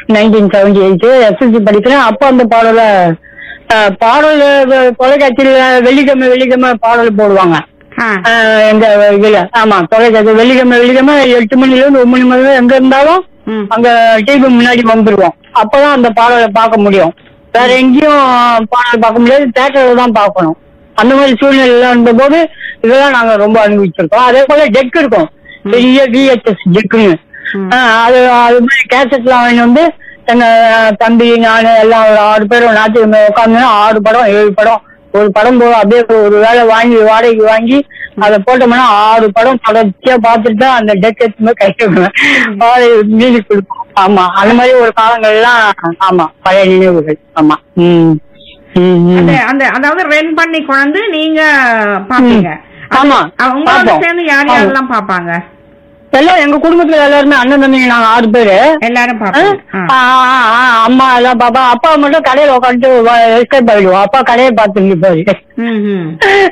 Nineteen seventy eight SSC படிக்கிறேன் அப்போ அந்த பாடல அஹ், பாடல் அஹ், தொலைக்காட்சியில வெள்ளிக்கிழமை வெள்ளிக்கிழமை பாடல் போடுவாங்க ஆ அஹ், எங்க இதுல ஆமா தொலைக்காட்சி வெள்ளிக்கிழமை வெள்ளிக்கிழமை எட்டு மணில இருந்து ஒன்பது மணி வரை எங்க இருந்தாலும் ம் அங்க டிவி முன்னாடி வந்துருவோம் அப்பதான் அந்த பாடலை பார்க்க முடியும் வேற எங்கேயும் பாடல் பார்க்க முடியாது தேட்டர்ல தான் பார்க்கணும் அந்த மாதிரி சூழ்நிலை இருந்தபோது இதெல்லாம் நாங்க ரொம்ப அனுபவிச்சிருக்கோம் அதே போல டெக் இருக்கும் பெரிய விஹெச்எஸ் டெக்குன்னு ம். அது அது மாதிரி கேசட்லாம் வாங்கி வந்து எங்க தம்பி நானு எல்லாம் ஒரு ஆறு பேரும் ஞாயிற்றுக்கிழமை உட்காந்து ஆறு படம் ஏழு படம் ஒரு படம் போதும் அப்படியே ஒரு வேலை வாங்கி வாடகைக்கு வாங்கி அதை போட்டோம்னா ஆறு படம் தொடர்ச்சியா பார்த்துட்டு தான் அந்த டெக் எடுத்துமே கை மீதி கொடுப்போம் ஆமா அந்த மாதிரி ஒரு காலங்கள்லாம் ஆமா பழைய நினைவுகள் ஆமா ம் ம், ம். அந்த அந்த அதாவது ரென் பண்ணி கொண்டு நீங்க பாப்பீங்க ஆமா அது- உங்களோட பார்ப்போம். சேர்ந்து யார் ஆமா. யாரெல்லாம் பாப்பாங்க எல்லாம் எங்க குடும்பத்துல எல்லாருமே அண்ணன் தம்பிங்க நாங்க ஆறு பேரு எல்லாரும் ஆ, பாப்பாங்க ஆ. ஆ, ஆ, அம்மா எல்லாம் பாப்பா அப்பா மட்டும் கடையில உட்காந்துட்டு எஸ்கேப் ஆயிடுவோம் அப்பா கடையை பார்த்து இருப்பாரு ம் ம்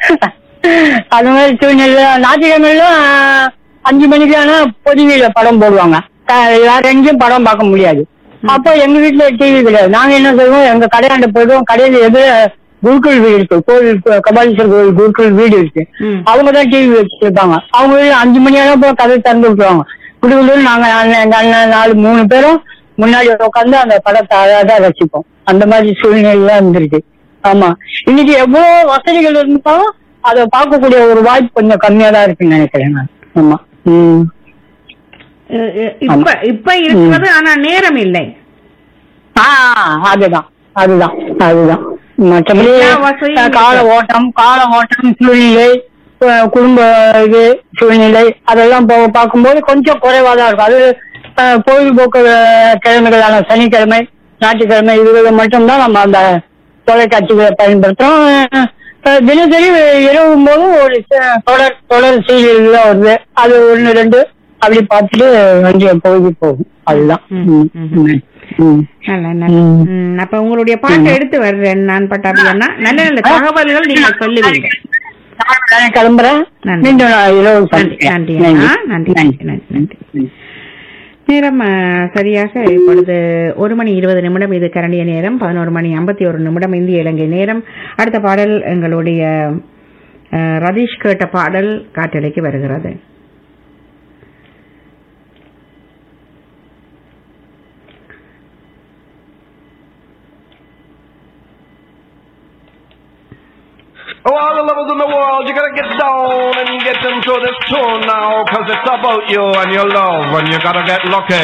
அது மாதிரி சூழ்நிலை ஞாயிற்றுக்கிழமையிலும் அஞ்சு மணிக்கு ஆனா பொதுவியில படம் போடுவாங்க க- வேற எங்கேயும் படம் பார்க்க முடியாது அப்போ எங்க வீட்டுல டிவி கிடையாது நாங்க என்ன செய்வோம் எங்க கடையாண்ட போயிடுவோம் கடையில எது குருக்கள் வீடு இருக்கு கோவில் கு- கபாலீஸ்வரர் கோவில் குருக்கள் வீடு இருக்கு ம். அவங்க தான் டிவி வச்சிருப்பாங்க அவங்க வீட்டுல அஞ்சு மணி ஆனா போய் கதை திறந்து விட்டுருவாங்க குடுகுடுன்னு நாங்க அண்ணன் எங்க அண்ணன் நாலு மூணு பேரும் முன்னாடி உட்காந்து அந்த படத்தை அழகா ரசிப்போம் அந்த மாதிரி சூழ்நிலை எல்லாம் இருந்திருக்கு ஆமா இன்னைக்கு எவ்வளவு வசதிகள் இருந்தாலும் அதை பார்க்கக்கூடிய ஒரு வாய்ப்பு கொஞ்சம் கம்மியா தான் இருக்குன்னு நினைக்கிறேன் நான் ஆமா ம் இ- இ- இப்ப இப்ப இருக்கிறது ஆனா நேரம் இல்லை ஆ அதுதான் அதுதான் அதுதான் மற்றபடி எல்லா வசதியும் அஹ், கால இருக்கு. ஓட்டம் கால ஓட்டம் சூழ்நிலை அஹ், குடும்ப இது சூழ்நிலை அதெல்லாம் போ- பார்க்கும்போது கொஞ்சம் குறைவா தான் இருக்கும் அது அஹ், பொழுதுபோக்கு அஹ், கிழமைகளான சனிக்கிழமை ஞாயிற்றுக்கிழமை இதுகளை மட்டும்தான் நம்ம அந்த தொலைக்காட்சிகளை பயன்படுத்துறோம் அஹ், அஹ், தினசரி இரவும் போது ஒரு ச- தொடர் தொடர் சீரியல் தான் வருது அது ஒண்ணு ரெண்டு அப்படி பார்த்துட்டு வண்டியை பொழுது போகும் அதுதான் ம், ம், ம். ம். ம். நல்ல நல்ல ம். ம், அப்ப உங்களுடைய பாட்டை எடுத்து வர்றேன் நான் பட்டாபியன்னா நல்ல நல்ல தகவல்கள் நீங்க சொல்லுவீங்க நான் கிளம்புறேன் நன்றி. மீண்டும் நான் இரவு நன்றி சந்திக்கிறேன். நன்றி அண்ணா. நன்றி நன்றி நன்றி நன்றி நேரம் ஆ, சரியாக இப்பொழுது ஒரு மணி இருபது நிமிடம் இது கரண்டிய நேரம் பதினோரு மணி ஐம்பத்தி ஒரு நிமிடம் இந்திய இலங்கை நேரம் அடுத்த பாடல் எங்களுடைய ஆ, ரதீஷ் கேட்ட பாடல் காற்றலைக்கு வருகிறது Oh, all the lovers in the world, you gotta get down and get into this tune now, cause it's about you and your love, and you gotta get lucky.